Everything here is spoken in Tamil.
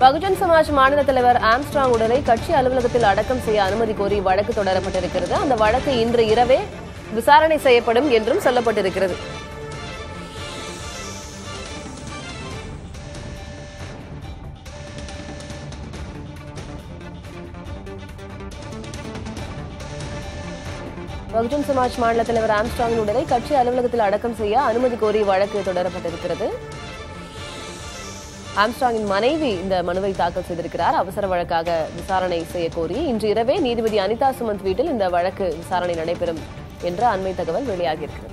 பகுஜன் சமாஜ் மாநில தலைவர் ஆம்ஸ்ட்ராங் உடலை கட்சி அலுவலகத்தில் அடக்கம் செய்ய அனுமதி கோரி வழக்கு தொடரப்பட்டிருக்கிறது அந்த வழக்கு இன்று இரவே விசாரணை செய்யப்படும் என்றும் சொல்லப்பட்டிருக்கிறது பகுஜன் சமாஜ் மாநில தலைவர் ஆம்ஸ்ட்ராங்கின் உடலை கட்சி அலுவலகத்தில் அடக்கம் செய்ய அனுமதி கோரி வழக்கு தொடரப்பட்டிருக்கிறது ஆம்ஸ்ட்ராங்கின் மனைவி இந்த மனுவை தாக்கல் செய்திருக்கிறார் அவசர வழக்காக விசாரணை செய்ய கோரி இன்று இரவே நீதிபதி அனிதா சுமந்த் வீட்டில் இந்த வழக்கு விசாரணை நடைபெறும் என்ற அண்மை தகவல் வெளியாகியிருக்கிறது